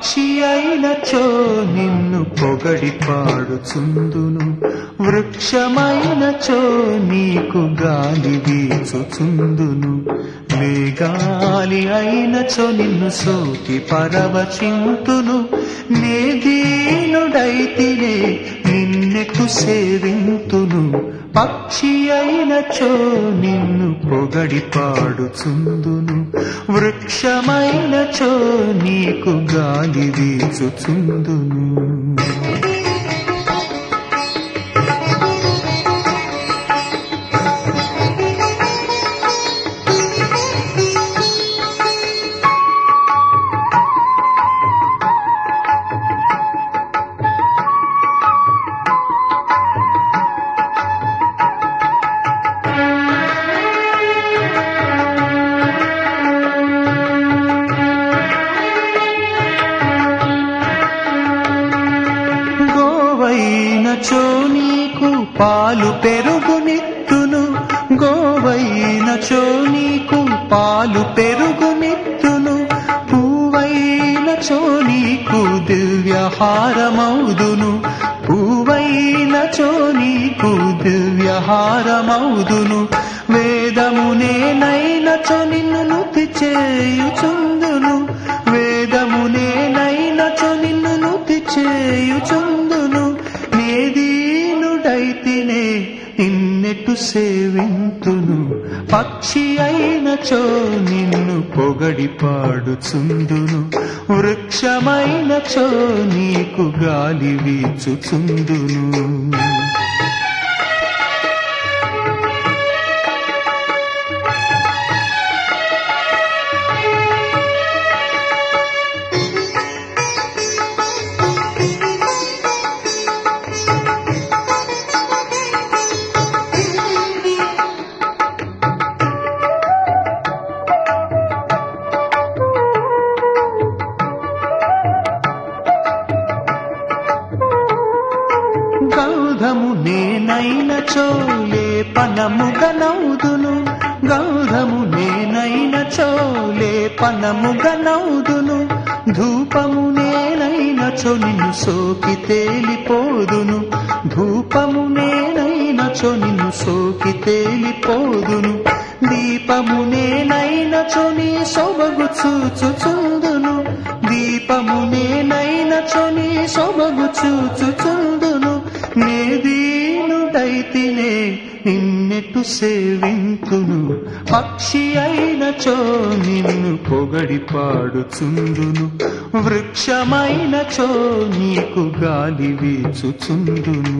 పక్షి అయినచో నిన్ను పొగడి పాడుచుందును వృక్షమైనచో నీకు గాలి వీచుచుందును మేఘాలి అయినచో నిన్ను సోకి పరవచింతును నే దీనుడైతినే నిన్నెకు సేవింతును పక్షి అయినచో నిన్ను పొగడి పాడుచుందును వృక్షమైనచో నీకు గాలి వీచుచుందును గోవైనచో నీకు పాలు పెరుగునిత్తును గోవైనచో నీకు పాలు పెరుగునిత్తును పువ్వైనచో నీకు దివ్యహారమౌదును పువ్వైనచో నీకు దివ్యహారమౌదును వేదమునే నైనచో నిన్ను నుతి చేయుచుందును వేదమునే నైనచో నిన్ను నుతి చేయుచుందును నేదీనుడైతినే నిన్నెటు సేవింతును పక్షి అయినచో నిన్ను పొగడి పాడుచుందును వృక్షమైనచో నీకు గాలి వీచుచుందును గౌధము నేనైనచో లేపనముగనౌదును గౌధము నేనైనచో లేపనముగనౌదును ధూపము నేనైనచో నిన్ను సోకి తేలిపోదును ధూపము నేనైనచో నిన్ను సోకి తేలిపోదును దీపము నేనైనచో నీ సొబగు చూచుచుందును దీపము నేనైనచో నీ సొబగు చూచుచుందును నేదీనుడైతినే నిన్నెటు సేవింతును పక్షి అయినచో నిన్ను పొగడి పాడుచుందును వృక్షమైనచో నీకు గాలి వీచుచుందును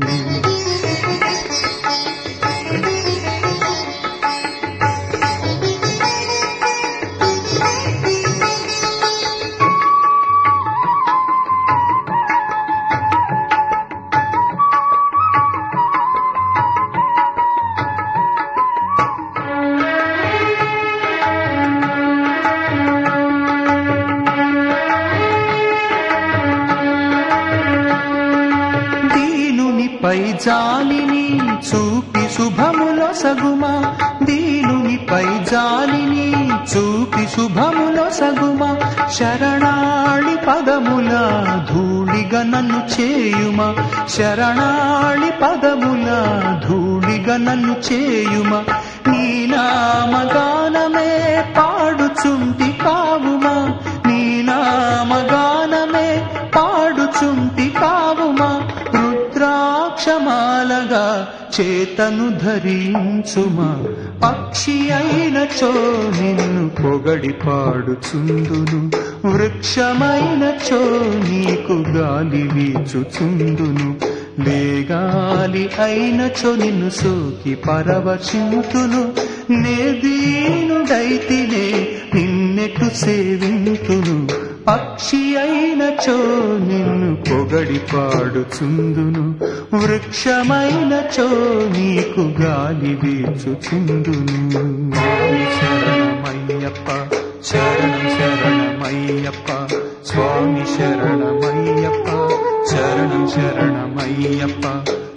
దీనునిపై జాలిని చూపి శుభములో సగుమా దీనునిపై జాలిని చూపి శుభములో సగుమా శరణాళి పదముల ధూళిగా నన్ను చేయుమా శరణాళి పదముల ధూళిగా నన్ను చేయుమా నీ నామగానమే పాడుచుంటి కావుమా నీ నామగానమే పాడుచుంటి కావుమా రుద్రాక్షమాలగా చేతను ధరించుమా పక్షి అయినచో నిన్ను పొగడి పాడుచుందును వృక్షమైనచో నీకు గాలి వీచుచుందును వేగాలి అయినచో నిన్ను సోకి పరవచింతును నేదీనుడైతినే నిన్నెటు సేవింతును పక్షి అయినచో నిన్ను పొగడి పాడుచుందును వృక్షమైనచో నీకు గాలి వీచుచుందును శరణమయ్యప్ప శరణం శరణమయ్యప్ప స్వామి శరణమయ్యప్ప శరణం శరణమయ్యప్ప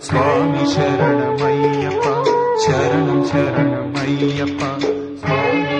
స్వామి శరణమయ్యప్ప శరణం శరణమయ్యప్ప స్వామి